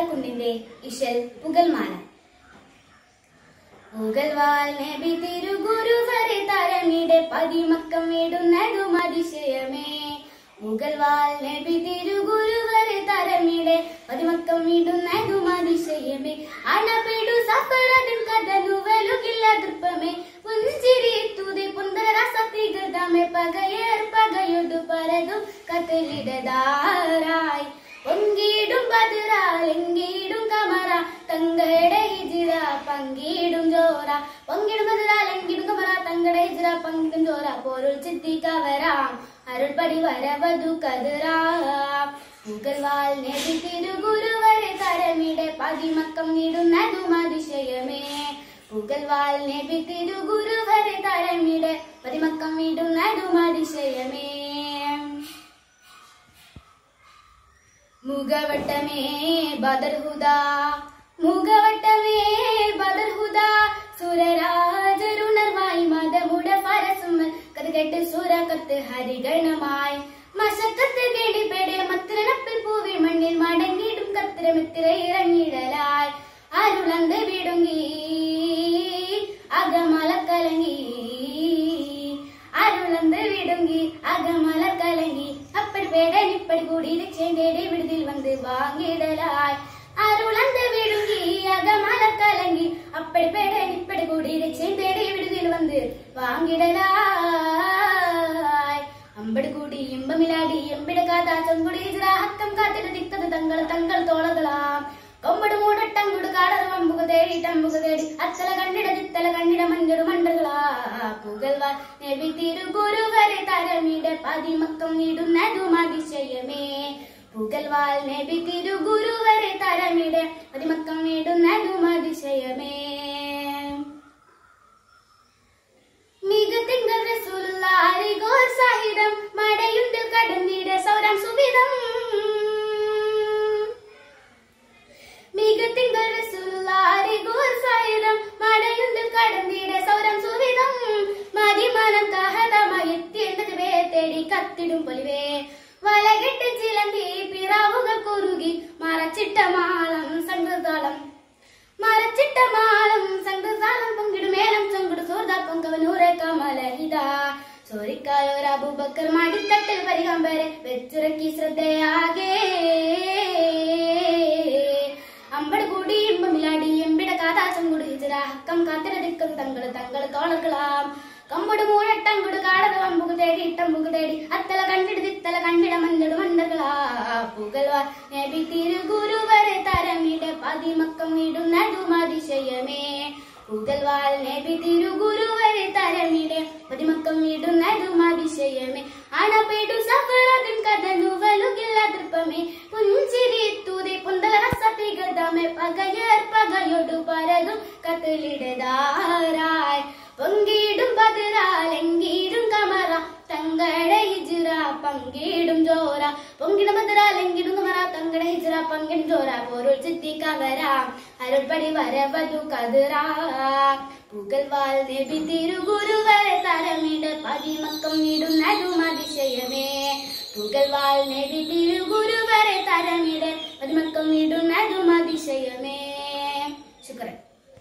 കുന്നിന്റെ ഇശൽ പുകൽമാല പുകൽവാൽ നബി തിരുഗുരുവരെ തരമിടെ പതിമക്കം ഇടുന്നതും അതിശയമേ മുഗൾവാൽ നബി തിരുഗുരുവരെ തരമിടെ പതിമക്കം ഇടുന്നതും അതിശയമേ അണപെടു സഫറതിൻ കഥനു വെലുകില്ല ദൃപ്പമേ പുഞ്ചിരി തുതി പുന്തര സത്തികൃതമേ പകയേർ പകയൊടു പരതും കത്തലിടതാറായി പൊങ്കിടും ബദറാൽ എങ്കിടും കമറ തങ്ങളുടെ ഹിജിറ പങ്കിടും ജോറ പൊങ്കിടും ബദറാൽ എങ്കിടും കമറ തങ്ങളുടെ ഹിജിറ പങ്കിടും ജോറ പോരുൾ ചിത്തി കവരാം അരുൾപടി വരവതു കതിറാം മുഗൾവാൽ നബി തിരുഗുരുവരെ തരമിടെ പതിമക്കം നീടുന്നതും അതിശയമേ മുഗൾവാൽ നബി തിരുഗുരുവരെ തരമിടെ പതിമക്കം നീടുന്നതും അതിശയമേ മുഖവട്ടമേ ബദർഹുദ മുഖവട്ടമേ ബദർഹുദ സുരരാജരുണർവായി മതമുട പരസുമൽ കഥ കേട്ട് സുരകത്ത് ഹരിഗണമായി മശക്കത്ത് കേടിപ്പെടെ മത്തിരനപ്പിൽ പൂവി മണ്ണിൽ മടങ്ങിടും കത്തിരമിത്തിര ഇറങ്ങിടലായി അരുളന്ത് വിടുങ്ങി അകമല കലങ്ങി അരുളന്ത് വിടുങ്ങി അകമല കലങ്ങി அப்படி பேடன் இப்படி கூடி சேந்தேடி விடுதில் வந்து வாங்கிடலாய் அருளந்த விடுங்கி அகமல கலங்கி அப்படி பேடன் இப்படி கூடி சேந்தேடி விடுதில் வந்து വാങ്ങിടലായ് അമ്പട് കൂടി ഇമ്പമിലാടി എമ്പിട കാതാ ചെങ്കുടി ഹത്തം കാത്തിട്ട് തിക്തത് തങ്ങൾ തങ്ങൾ തോളകളാം കൊമ്പട് മൂടട്ടങ്കുട് കാടർ വമ്പുക തേടി ടമ്പുക തേടി അത്തല കണ്ണിട തിത്തല കണ്ണിട മഞ്ചടു മണ്ടകളാ പുകൽവാ നബി തിരുഗുരുവരെ തരമിട പതിമക്കം ഇടുന്നതും അതിശയമേ പുകൽവാൽ നബി തിരുഗുരുവരെ തരമിട പതിമക്കം ഇടുന്നതും അതിശയമേ മികത്തിങ്കൽ റസൂലുള്ള അരികോർ സാഹിതം മടയുണ്ടിൽ കടന്നിട സൗരം സുവിധം മികത്തിങ്കൽ റസൂലുള്ള അരികോർ സാഹിതം മടയുണ്ടിൽ കടന്നിട സൗരം സുവിധം മതിമനം കഹതമായി എത്തിയത് വേ തേടി കത്തിടും പൊലിവേ വലകെട്ട് ചിലന്തി പിറാവുകൾ കുറുകി മറച്ചിട്ട മാളം സംഘതാളം മരച്ചിട്ട മാളം സംഘസാലം പൊങ്കിടും മേലം ചൊങ്കിടു സൂർദ പൊങ്കവനൂറെ കമലഹിത സോരിക്കായോർ അബൂബക്കർ മടിത്തട്ടിൽ പരികമ്പരെ വെച്ചുറക്കി ശ്രദ്ധയാകെ അമ്പട് കൂടി ഇമ്പമിലാടി എമ്പിട കാതാശം കുടി ഹക്കം കാത്തിരതിക്കത് തങ്ങള് തങ്ങള് തോളകളാം കമ്പട് മൂഴട്ടങ്കുട് കാടത് വമ്പുക തേടി ഇട്ടമ്പുക തേടി അത്തല കണ്ടിട് തിത്തല കണ്ടിട മഞ്ഞട് മണ്ടകളാ പുകൾവാ നബി തിരുഗുരുവരെ തരമിട പതിമക്കം ഇടുന്നതും അതിശയമേ പുകൽവാൽ നബി തിരുഗുരുവരെ തരമിട പതിമക്കം ഇടുന്നതും അതിശയമേ അണപെടു സഫറതിൻ കഥനു വലുകില്ല ദൃപ്പമേ പുഞ്ചിരി തൂതി പുന്തല സത്തികൃതമേ പകയർ പകയൊടു പരതും കത്തിലിടതാറായി പൊങ്കിടും ബദറാൽ എങ്കിടും കമറ തങ്ങളുടെ ഹിജിറ പങ്കിടും ജോറ പൊങ്കിടും ബദറാൽ എങ്കിടും കമറ തങ്ങളുടെ ഹിജിറ പങ്കിടും ജോറ പോരുൾ ചിത്തി കവരാം അരുൾപടി വരവതു കതിറാ പുകൽവാൽ നബി തിരുഗുരുവരെ തരമിട പതിമക്കം ഇടുന്നതും അതിശയമേ പുകൽവാൽ നബി തിരുഗുരുവരെ തരമിട പതിമക്കം ഇടുന്നതും അതിശയമേ ശുക്രൻ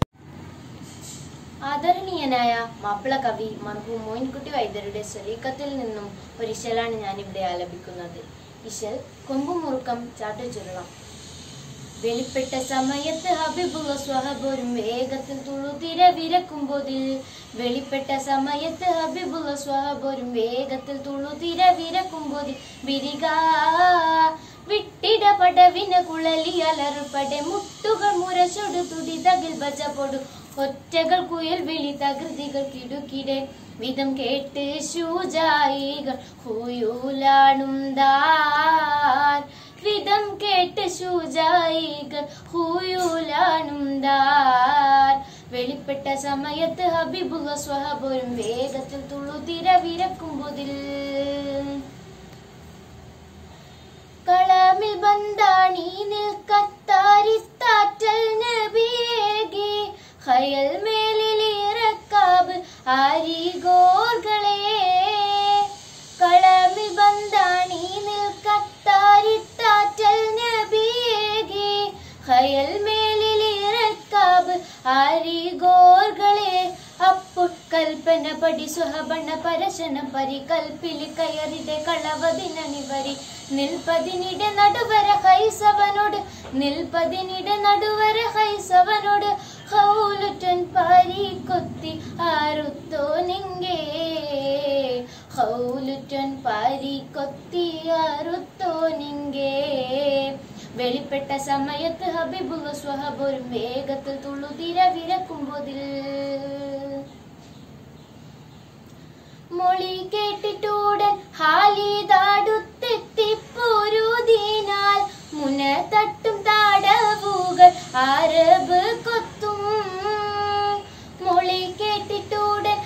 ആദരണീയനായ മാപ്പിള കവി മർഹൂം മോയിൻകുട്ടി വൈദ്യരുടെ സ്വലീക്കത്തിൽ നിന്നും ഒരു ഇശലാണ് ഞാനിവിടെ ആലപിക്കുന്നത് ഇശൽ കൊമ്പുമുറുക്കം ചാട്ടുചുരുളം വെളിപ്പെട്ട സമയത്ത് ഹബീബുള്ള സ്വഹബോരും വേഗത്തിൽ തുളുതിര വിരക്കുമ്പോതിൽ വെളിപ്പെട്ട സമയത്ത് ഹബീബുള്ള സ്വഹബോരും വേഗത്തിൽ തുളുതിര വിരക്കുമ്പോതിൽ വിരിക വിട്ടിട പടവിന കുഴലി അലറുപടെ മുട്ടുകൾ മുരച്ചൊടു തുടിതകിൽ ബജപൊടു ഒറ്റകൾ കുയൽ വിളി തകൃതികൾ കിടുക്കിടെ വിധം കേട്ട് ശൂജായികൾ ഹുയൂലാണും ദാൻ വിധം കേട്ട് ശൂജായികൾ ഹുയൂലാണും ദാൻ വെളിപ്പെട്ട സമയത്ത് ഹബീബുള്ള സ്വഹബോരും വേഗത്തിൽ തുളുതിര വിരക്കുമ്പോതിൽ കളമിൽ ബന്ധാണി നിൽക്കത്താരിത്താറ്റൽ നബിയേകി ഹയൽ മേലിലിറക്കാബ് ആരിഗോർകളെ കളമിൽ ബന്ധാണി നിൽക്കത്താരിത്താറ്റൽ നബിയേകി ഹയൽ ആരിഗോർകളെ അപ്പോൾ കൽപ്പന പടി സുഹബണ പരശന പരികൽപ്പിലി കയറിടെ കളവതിനണിവരി നിൽപ്പതിനിടെ നടുവര ഹൈസവനോട് നിൽപ്പതിനിടെ നടുവര ഹൈസവനോട് ഹൗലുറ്റൻ പാരി കൊത്തി ആരുത്തോ നിങ്കേ ഹൗലുറ്റൻ പാരി കൊത്തി ആരുത്തോ നിങ്കേ വെളിപ്പെട്ട സമയത്ത് ഹബീബുള്ള സ്വഹബൊരു വേഗത്തിൽ തുള്ളുതിര വിരക്കുമ്പോതിൽ മൊളി കേട്ടിട്ടൂടൻ ഹാലിതാടുത്തെത്തിപ്പോരുതിനാൽ മുന തട്ടും താടവുകൾ അറബ് കൊത്തും മൊളി കേട്ടിട്ടൂടൻ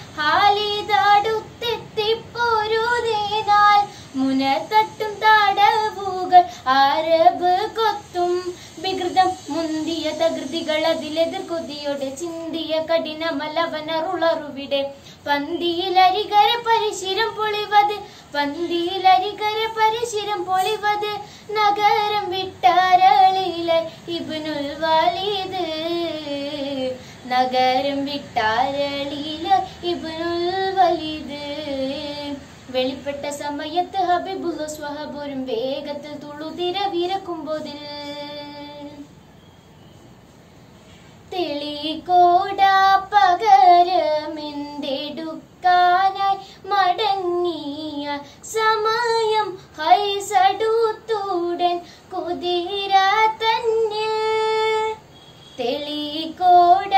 ഹാലിതാടുത്തെത്തിപ്പോരുതിനാൽ മുന തട്ടും താടവുകൾ അറബ് കൊത്തും വികൃതം മുന്തിയ തകൃതികൾ അതിലെതിർ കൊതിയോടെ ചിന്തിയ കഠിനമലവനറുളറുവിടെ പന്തിയിലരികര പരിശിരം പൊളിവത് പന്തിയിലരികര പരിശിരം പൊളിവത് നഗരം വിട്ടാരളിയിലെ ഇബ്നുൽ വാലിദ് നഗരം വിട്ടാരളിയിലെ ഇബ്നുൽ വലീദ് വെളിപ്പെട്ട സമയത്ത് ഹബീബുള്ള സ്വഹബുരും വേഗത്തിൽ തുളുതിര വിരക്കുമ്പോതിൽ തെളികോട പകരമെന്തെടുക്കാനായി മടങ്ങിയ സമയം ഹൈസടുത്തൂടൻ കുതിര തന്നിൽ തെളികോട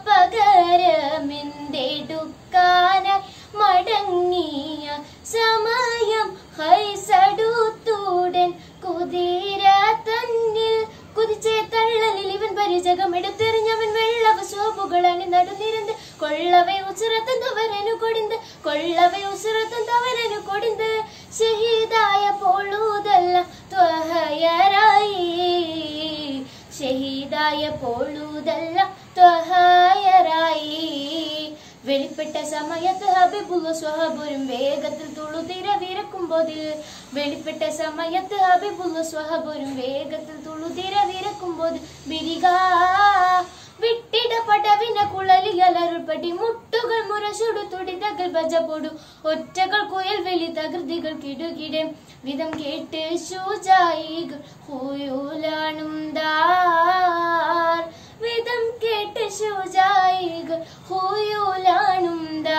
പകരമെന്തെടുക്കാനായി മടങ്ങിയ സമയം ഹൈസടുത്തൂടൻ കുതിര തന്നിൽ കുതിച്ചേ തള്ളലിൽ ഇവൻ പരിചകം എടുത്തെറിഞ്ഞവൻ വെള്ളവ ശോഭുകൾ അണി നടുനിരന്ന് കൊള്ളവെ ഉസിറത്തും തവരനു കൊടിന്ത് കൊള്ളവെ ഉസിറത്തും തവരനു കൊടിന്ത് ഷഹീദായ പോളൂതല്ല ത്വഹയറായി ഷഹീദായ പോളൂതല്ല ത്വഹയറായി വെളിപ്പെട്ട സമയത്ത് ഹബീബുള്ള സ്വഹബുരും വേഗത്തിൽ തുളുതിര വിരക്കുമ്പോതിൽ വെളിപ്പെട്ട സമയത്ത് ഹബീബുള്ള സ്വഹബുരും വേഗത്തിൽ തുളുതിര വിരക്കുമ്പോതിൽ ബിരിക വിട്ടിട പടവിന കുളലിയലരുൾപ്പടി മുട്ടുകൾ മുരശുടു തുടിതകൾ ഭജപൊടു ഒറ്റകൾ കുയൽ വെളി തകൃതികൾ കിടുകിടെ വിധം കേട്ട് ശൂജായികൾ ഹൂയൂലാണും ദാർ വിധം കേട്ട് ശൂജായികൾ ഹൂയൂലാണും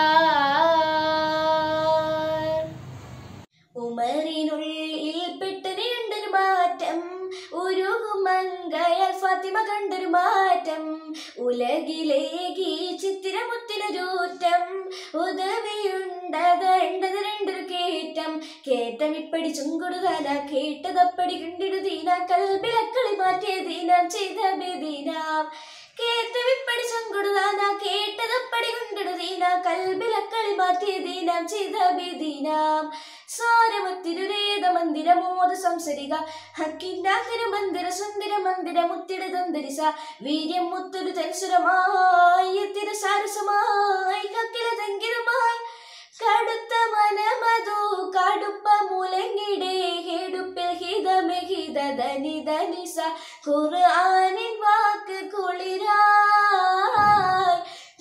ദാർ ഉമറിനുള്ളിൽ പെട്ടതിണ്ടൊരു മാറ്റം ഒരു മങ്കയ ഫാത്തിമ കണ്ടൊരു മാറ്റം ഉലകിലേകി ചിത്തിരമുത്തിനൊരൂറ്റം ഉദവിയുണ്ടത് രണ്ടൊരു കേറ്റം കേറ്റം ഇപ്പടി ചുങ്കുടുകാന കേട്ടതപ്പടി കണ്ടിടുതീന കൽബിലക്കളി മാറ്റിയതീനാം ചെയ്ത ബിദീനാം കേറ്റം ഇപ്പടി ചുങ്കുടുകാന കേട്ടതപ്പടി കണ്ടിടുതീന കൽബിലക്കളി മാറ്റിയതീനാം ചെയ്ത ബിദീനാം സാരമത്തിരുരേത മന്ദിര മോദ സംസരിക ഹക്കിന്നാഹര മന്ദിര സുന്ദര മന്ദിര മുത്തിടതന്തരിസ വീര്യം മുത്തൊരു തെൻസുരമായി എത്തിര സാരസമായി ഹക്കില തെങ്കിരമായി കടുത്ത മനമതു കടുപ്പ മുലങ്ങിടേ ഹെടുപ്പിൽ ഹിതമെ ഹിത ധനി ധനിസ ഖുർആനിൻ വാക്ക് കുളിരായി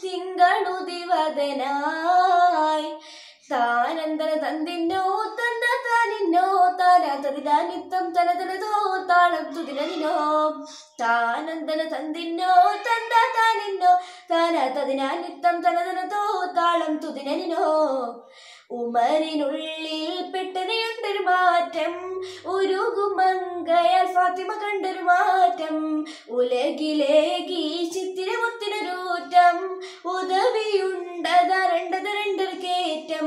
തിങ്കളുദിവദനായി താനന്തര തന്തിന്നോ തന്ന താനിന്നോ താനാത്തതിനാനിത്തം തനതനതോ താളം തുതിനോ താനന്തര തന്തിന്നോ തന്ന താനിന്നോ താനാത്തതിനാനിത്തം തനതനതോ താളം തുതിനോ ഉമറിനുള്ളിൽ പെട്ടതയുണ്ടൊരു മാറ്റം ഉരുകുമങ്കയാൽ ഫാത്തിമ കണ്ടൊരു മാറ്റം ഉലകിലേകി ചിത്തിരമുത്തിനൊരൂറ്റം ഉദവിയുണ്ടത രണ്ടത് രണ്ടൊരു കേറ്റം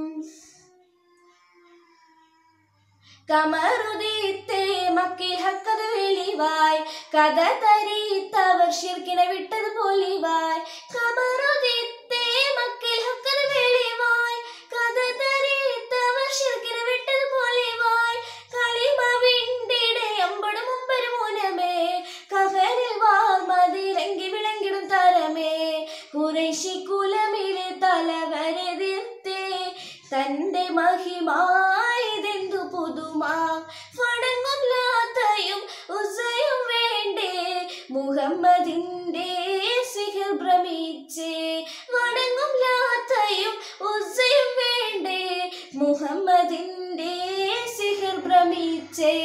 കമറുദീത്തെ മക്കിൽ ഹക്കത് വെളിവായ് കഥ തരീത്തവർ ശിർക്കിനെ വിട്ടത് പോലിവായ് കമറുദീത്തെ മക്കിൽ ഹക്കത് വെളിവായ് കഥ തരീത്തവർ ശിർക്കിനെ വിട്ടത് പോലിവായ് കളിമ വിണ്ടിടെ അമ്പട മുമ്പര് മൂനമേ കഹരിൽ വാമതിരങ്കി വിളങ്ങിടും തരമേ കുറേശി കുലമിലെ തലവരെതിർത്തേ തന്റെ മഹിമായതെന്തു പുതുമ വണങ്ങും ലാത്തയും ഉസയും വേണ്ടേ മുഹമ്മദിന്റെ സിഹിർ ഭ്രമിച്ചേ വണങ്ങും ലാത്തയും ഉസയും വേണ്ടേ മുഹമ്മദിന്റെ സിഹർ ഭ്രമിച്ചേ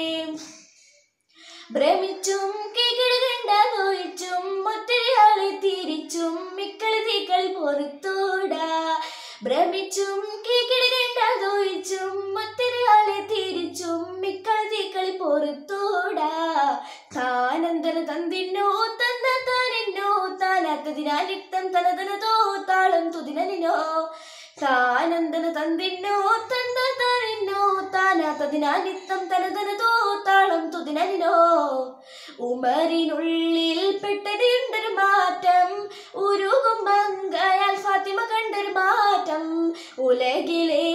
ഭ്രമിച്ചും കികിടുകണ്ട നോയിച്ചും ഒത്തിരിയാളെ തിരിച്ചും മിക്കളി തീക്കളി പുറത്തോടാ ഭ്രമിച്ചും കികിടുകണ്ട നോയിച്ചും ഒത്തിരിയാളെ തിരിച്ചും മിക്കളി തീക്കളി പുറത്തോടാ താനന്തര തന്തിന്നോ തന്ന താനെന്നോ താനാത്തതിനാലിത്തം തനതനതോ താളം തുതിനോ താനന്തന തന്തിന്നോ തന്ന താനെന്നോ താനാത്തതിനാലിത്തം തനതനതോ താളം തുതിനോ ഉമറിനുള്ളിൽ പെട്ടതിണ്ടൊരു മാറ്റം ഉരുകും മങ്കയാൽ ഫാത്തിമ കണ്ടൊരു മാറ്റം ഉലകിലെ